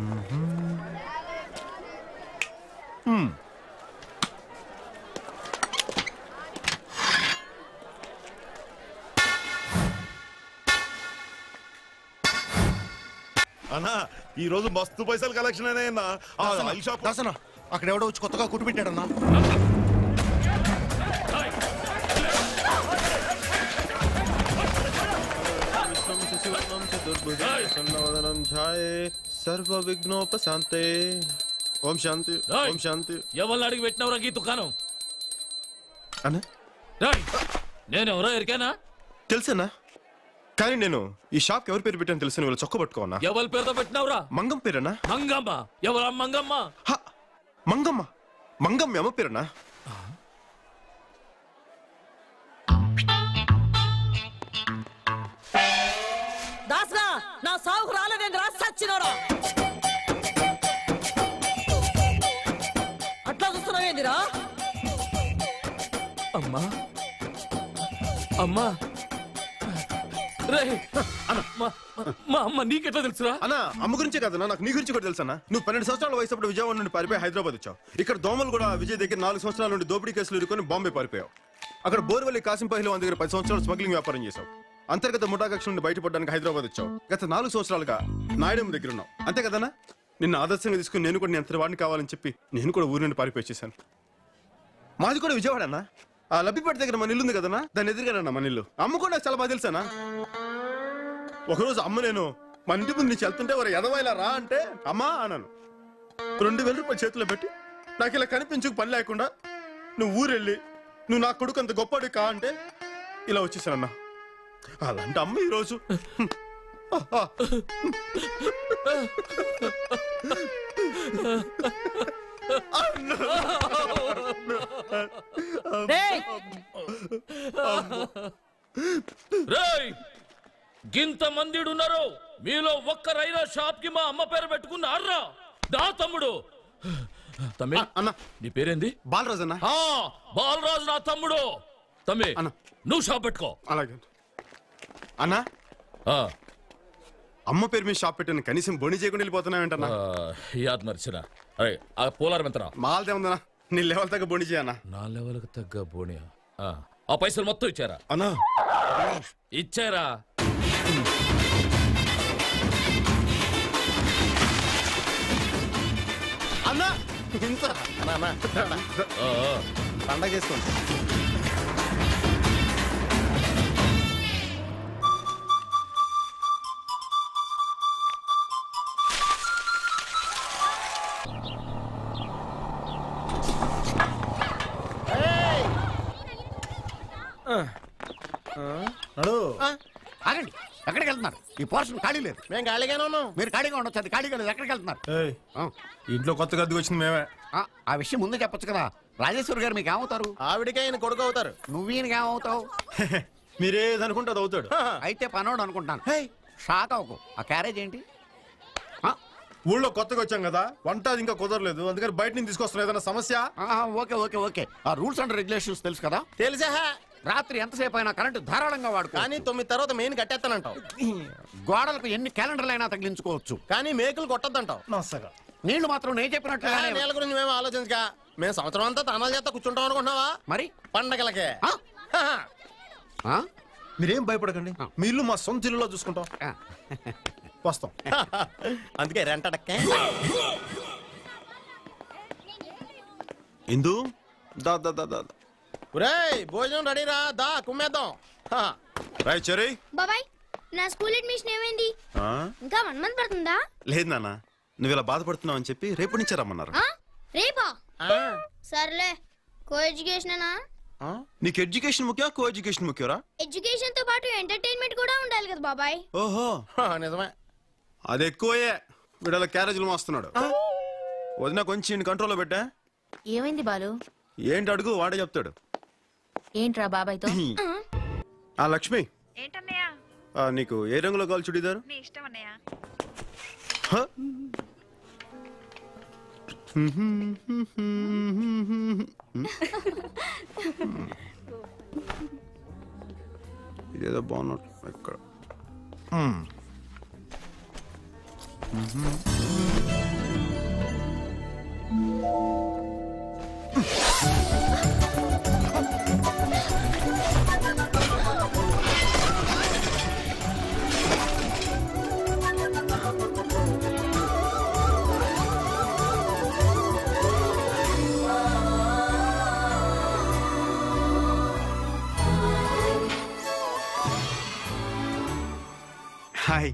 అన్నా ఈ రోజు మస్తు పైసలు కలెక్షన్ అయినా ఆయిల్ షాప్ దాసన అక్కడ ఎవడో వచ్చి కొత్తగా కుట్టు పెట్టాడన్నా సర్వ విఘ్నోపశాంతే ఓం శాంతి రాయ్. ఓం శాంతి ఎవరిని అడిగి పెట్టినవరా ఈ దుకాణం అన్న రాయ్ నేను ఎవరో ఎరికానా తెలుసన్నా కానీ నేను ఈ షాప్ ఎవరి పేరు పెట్టాను తెలుసు వీళ్ళు చొక్క పట్టుకోనా ఎవరి పేరుతో పెట్టినవరా మంగం పేరేనా మంగమ్మ ఎవరా మంగమ్మ హ! మంగమ్మ మంగమ్మ అమ్మ పేరేనా దాసనా నా సాగుకు రాలేదేంద్రా సచ్చినోడా అట్లా చూస్తున్నావేందిరా అమ్మా అమ్మా రే మా మా అమ్మ నీకెట్లా తెలుసురా అన్న అమ్మ గురించే కదన్నా నాకు నీ గురించి కూడా తెలుసన్నా నువ్వు పన్నెండు సంవత్సరాల వయసు అప్పుడు విజయవాడ నుండి పారిపోయి హైదరాబాద్ వచ్చావు ఇక్కడ దోమలు కూడా విజయ్ దగ్గర నాలుగు సంవత్సరాల నుండి దోపిడీ కేసులు ఇరుకొని బాంబే పారిపోయావు అక్కడ బోర్వెల్లి కాసిం పహిల్వాన్ దగ్గర పది సంవత్సరాలు స్మగ్లింగ్ వ్యాపారం చేశావు అంతర్గత ముఠాకక్ష నుండి బయటపడడానికి హైదరాబాద్ వచ్చావు గత నాలుగు సంవత్సరాలుగా నాయుడు దగ్గర ఉన్నావు అంతే కదన్నా నిన్న ఆదర్శంగా తీసుకుని నేను కూడా నీ అంత వాడిని కావాలని చెప్పి నేను కూడా ఊరి నుండి పారిపోయి వచ్చేసాను మాది కూడా విజయవాడ అన్న ఆ లబ్బిపేట దగ్గర మన ఇల్లు ఉంది కదన్నా దాని ఎదురుగానన్నా మన ఇల్లు అమ్మ కూడా నాకు చాలా బాగా తెలుసానా ఒకరోజు అమ్మ నేను మన ఇంటి ముందు నుంచి వెళ్తుంటే ఒక ఎదవైలా రా అంటే అమ్మా అన్నాను రెండు వేల రూపాయలు చేతిలో పెట్టి నాకు ఇలా కనిపించుకు పని లేకుండా నువ్వు ఊరెళ్ళి నువ్వు నా కొడుకు అంత గొప్పడు కా అంటే ఇలా వచ్చేసానన్నా అలాంటి అమ్మ ఈరోజు రేయ్ రేయ్ గింత మంది ఉన్నారు మీలో ఒక్కరైనా షాప్ కి మా అమ్మ పేరు పెట్టుకున్నారా దా తమ్ముడు తమ్మి అన్న నీ పేరేంది బాలరాజు అన్న ఆ బాలరాజు నా తమ్ముడు తమ్మి అన్న. నువ్వు షాప్ పెట్టుకో అలాగే అన్న ఆ, అమ్మ పేరు మీద షాప్ పెట్టాను కనీసం బొని చేయకుండా వెళ్ళిపోతున్నావేంటన్నా ఆ, యాద్ మర్చిన అరే ఆ పోలారం ఎంతరా మాలదే ఉందన్నా నీ లెవెల్ తగ్గ బొని చేయన్నా నా లెవెల్కి తగ్గ బోనియా ఆ, ఆ పైసలు మొత్తం ఇచ్చారా అన్నా ఇచ్చారా అన్నా ఇంత అన్నా ఆ, ఆ. పండగ చేసుకోండి ఆగండి ఎక్కడికి వెళ్తున్నారు ఈ పోర్షన్ ఖాళీ లేదు మేము ఖాళీగానే ఉన్నాం మీరు ఖాళీగా ఉండొచ్చు అది ఖాళీగా లేదు ఎక్కడికి వెళ్తున్నారు ఆ, ఇంట్లో కొత్తగా అద్దెకి వచ్చింది మేమే ఆ, ఆ విషయం ముందే చెప్పొచ్చు కదా రాజేశ్వరి గారు మీకు ఏమవుతారు ఆవిడకే ఆయన కొడుకు అవుతారు నువ్వు ఈయనకి ఏమవుతావు మీరేదనుకుంటే అది అవుతాడు అయితే పనోడు అనుకుంటాను షాక్ అవ్వకు ఆ క్యారేజ్ ఏంటి ఆ, ఊళ్ళో కొత్తగా వచ్చాం కదా వంట అది ఇంకా కుదరలేదు అందుకని బయట నుంచి తీసుకొస్తున్నాం ఏదైనా సమస్య ఆ, ఓకే ఓకే ఓకే ఆ రూల్స్ అండ్ రెగ్యులేషన్స్ తెలుసు కదా తెలిసా రాత్రి ఎంతసేపు అయినా కరెంటు ధారాళంగా వాడుకో కానీ తొమ్మిది తర్వాత మెయిన్ కట్టేస్తానంటావు గోడలకు ఎన్ని క్యాలెండర్లు అయినా తగిలించుకోవచ్చు కానీ మేకులు కొట్టద్దంటావు నీళ్లు మాత్రం నేను చెప్పినట్లుగానే నేల గురించి మేము ఆలోచించగా మేము సంవత్సరం అంతా తనాలు చేస్తా కూర్చుంటాం అనుకుంటున్నావా మరి పండగలకే ఆ? ఆ? మీరేం భయపడకండి మీ ఇల్లు మా సొంత ఇల్లులో చూసుకుంటాం ఆ. వస్తాం అందుకే రెంట్ అడక్కే ఇందు దా దా దా దా ఒరేయ్ భోజనం రెడీరా దా కుమ్మేద్దాం రాయ్ చెరీ బాబాయ్ నా స్కూల్ అడ్మిషన్ ఏమైంది ఇంకా వన్ మంత్ పడుతుందా లేదు నాన్న నువ్వు ఇలా బాధపడుతున్నావు అని చెప్పి రేపు నుంచి రమ్మన్నారు ఆ? రేపా సర్లే కో ఎడ్యుకేషనేనా నీకు ఎడ్యుకేషన్ ముఖ్యం కో ఎడ్యుకేషన్ ముఖ్యరా ఎడ్యుకేషన్ తో పాటు ఎంటర్టైన్మెంట్ కూడా ఉండాలి కదా బాబాయ్ ఓహో నిజమే అది ఎక్కువయే వీడల క్యారేజీలు మోస్తున్నాడు వదిన కొంచెం కంట్రోల్లో పెట్టా ఏమైంది బాలు ఏంటి అడుగు వాడే చెప్తాడు ఏంట్రా బాబాయ్తో ఆ లక్ష్మి ఏంటన్నయ్య ఆ, నీకు ఏ రంగులో కావాలి చుడిదారు నీ ఇష్టం అన్నయ్య హ? ఇదేదో బాగున్నట్టు ఇక్కడ మ్మ్. హాయ్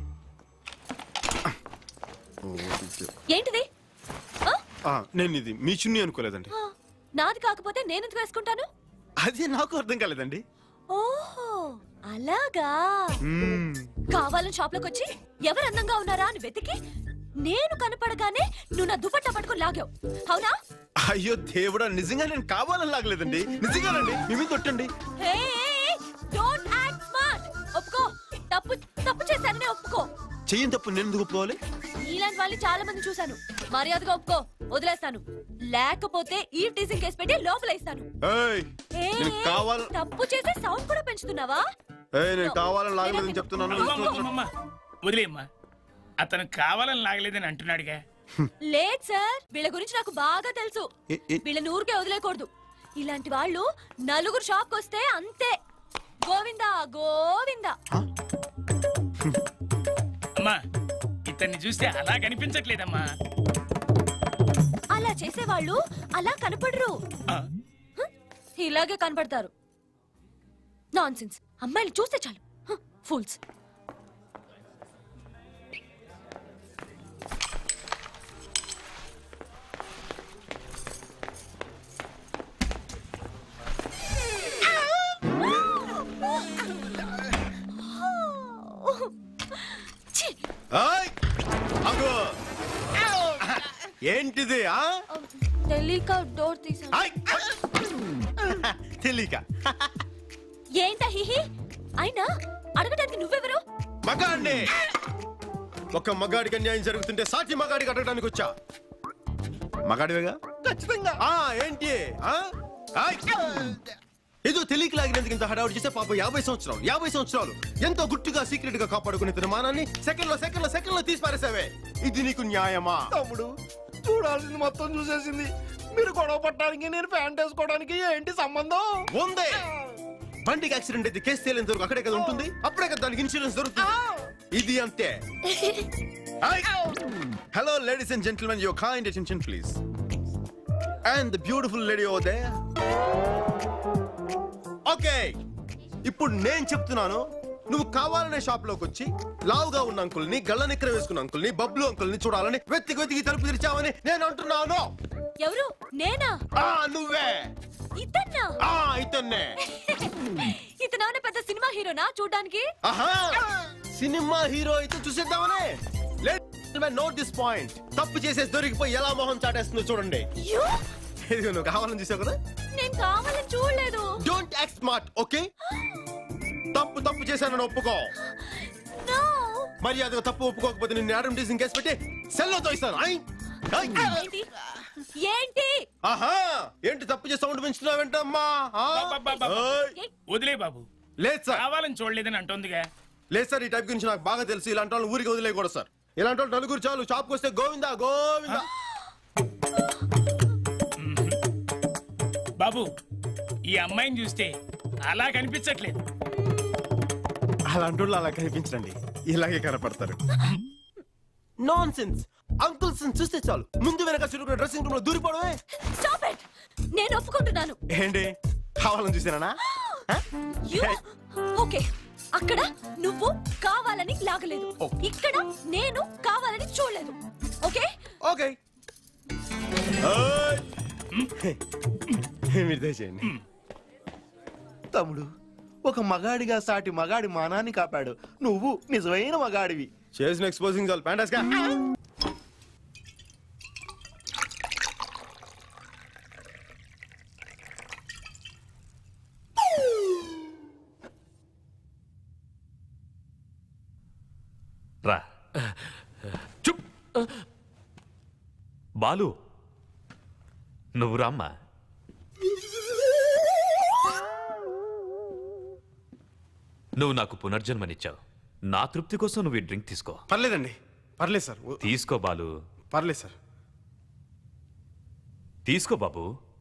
ఏంటిది ఆ? ఆ, నేను ఇది మీ చున్నీ అనుకోలేదండి ఆ, నాది కాకపోతే నేను ఎందుకు వేసుకుంటాను అదే నాకు అర్థం కాలేదండి ఓహో అలాగా మ్మ్. కావాలని షాప్ లోకి వచ్చి ఎవరు అందంగా ఉన్నారా అని వెతికి నేను కనపడగానే నువ్వు నా దుపట్టా పట్టుకుని లాగావు అవునా అయ్యో దేవుడా నిజంగా నేను కావాలని లాగలేదండి నిజంగానండి మీ మీద కొట్టండి డోంట్ యాక్ట్ స్మార్ట్ ఒప్పుకో తప్పు తప్పు చేశానని ఒప్పుకో చెయ్యని తప్పు నేను ఎందుకు ఒప్పుకోవాలి ఇలాంటి వాళ్ళని చాలా మంది చూశాను మర్యాదగా ఒప్పుకో వదిలేస్తాను లేకపోతే ఈ టీజింగ్ కేసు పెట్టి లోపలేస్తాను ఏయ్, ఏయ్, నేను కావాల తప్పు చేసే సౌండ్ కూడా పెంచుతున్నావా ఏయ్, నేను కావాలని లాగలేదని చెప్తున్నాను అమ్మమ్మమ్మమ్మ, వదిలేమ్మా అతను కావాలని లాగలేదని అంటున్నాడుగా లేదు సార్ వీళ్ళ గురించి నాకు బాగా తెలుసు ఏ- ఏ- వీళ్ళని ఊరికే వదిలేకూడదు ఇలాంటి వాళ్ళు నలుగురు షాప్ వస్తే అంతే గోవిందా గోవిందా అమ్మా ఇతన్ని చూస్తే అలా కనిపించట్లేదమ్మా అలా చేసేవాళ్ళు అలా కనపడరు ఆ, హ, ఇలాగే కనపడతారు నాన్ సెన్స్ అమ్మాయిలు చూస్తే చాలు ఫుల్స్ ఏయ్, ఆగు. ఏంటిది ఆ తెలియక డోర్ తీసాను ఆయ్. తెలియక ఏంటా హిహి అయినా అడగడానికి నువ్వెవరు మగాడిని ఒక మగాడికి అన్యాయం జరుగుతుంటే సాటి మగాడికి అడగడానికి వచ్చా మగాడివేగా ఖచ్చితంగా ఆ ఏంటి ఆ ఆయ్. ఏదో తెలియక లాగినందుకు ఇంత హడావుడి చేస్తే పాప యాభై సంవత్సరాలు యాభై సంవత్సరాలు ఎంతో గుట్టుగా సీక్రెట్ గా కాపాడుకునే తన మానాన్ని సెకండ్ లో సెకండ్ లో సెకండ్ లో తీసి పారేసావే ఇది నీకు న్యాయమా తమ్ముడు చూడాల్సింది మొత్తం చూసేసింది మీరు గొడవ పట్టడానికి నేను ప్యాంట్ వేసుకోవడానికి ఏంటి సంబంధం ఉందే బండికి యాక్సిడెంట్ అయితే కేసు తేలేంత వరకు అక్కడే కదా ఉంటుంది అప్పుడే కదా దానికి ఇన్సూరెన్స్ దొరుకుతుంది ఇది అంతే hello ladies and gentlemen your kind attention please and the beautiful lady oh దే ఓకే ఇప్పుడు నేను చెప్తున్నాను నువ్వు కావాలనే షాప్ లోకి వచ్చి లావుగా ఉన్న అంకుల్ని గళ్ళ నిక్కర వేసుకున్న అంకుల్ని బబ్లు అంకుల్ని చూడాలని వెతికి వెతికి తలుపు తెరిచావని నేను అంటున్నాను ఎవరు నేనా ఆ నువ్వే ఇతన్నా ఆ ఇతన్నే ఇతనాన్న పెద్ద సినిమా హీరోనా చూడ్డానికి ఆహా సినిమా హీరో అయితే చూసేద్దామనే నోట్ దిస్ పాయింట్ తప్పు చేసేసి దొరికిపోయి ఎలా మొహం చాటేస్తుందో చూడండి యూ ఇదిగో నువ్వు కావాలని చూసావు కదా నేను కావాలని చూడలేదు డోంట్ యాక్ట్ స్మార్ట్ ఓకే తప్పు తప్పు చేశానని ఒప్పుకో నో మర్యాదగా తప్పు ఒప్పుకోకపోతే నిన్ను యాడమ్ టీసింగ్ కేసు పెట్టి సెల్లో తోయిస్తాను ఐ! ఐ! ఏంటి ఏంటి ఆహా ఏంటి తప్పు చేసి సౌండ్ పెంచుతున్నావేంటమ్మా ఆ? అబ్బబ్బబ్బబ్బ. ఓయ్! వదిలే బాబు లేదు సార్ కావాలని చూడలేదని అంటోందిగా లేదు సార్ ఈ టైప్ గురించి నాకు బాగా తెలుసు ఇలాంటి వాళ్ళు ఊరికి వదిలేయకూడదు సార్ ఇలాంటి వాళ్ళు నలుగురు చాలు షాప్కి వస్తే గోవిందా గోవిందా బాబు ఈ అమ్మాయిని చూస్తే అలా కనిపించట్లేదు అలాంటి వాళ్ళు అలా కనిపించండి ఇలాగే కనపడతారు నాన్ సెన్స్ అంకుల్స్ చూస్తే చాలు ముందు వెనక చురుకున్న డ్రెస్సింగ్ రూమ్ లో దూరిపోవడమే స్టాప్ ఇట్ నేను ఒప్పుకుంటున్నాను ఏంటి కావాలని చూసానా యు ఓకే అక్కడ నువ్వు కావాలని లాగలేదు ఇక్కడ నేను కావాలని చూడలేదు ఓకే ఓకే మీరు దయచేయండి తమ్ముడు ఒక మగాడిగా సాటి మగాడి మానాన్ని కాపాడు నువ్వు నిజమైన మగాడివి చేసిన ఎక్స్పోజింగ్ చాలు ప్యాంటాస్గా రా చుప్ బాలు నువ్వు రామ్మా నువ్వు నాకు పునర్జన్మనిచ్చావు నా తృప్తి కోసం నువ్వు ఈ డ్రింక్ తీసుకో పర్లేదండి పర్లేదు సార్ ఓ- తీసుకో బాలు పర్లేదు సార్ తీసుకో బాబు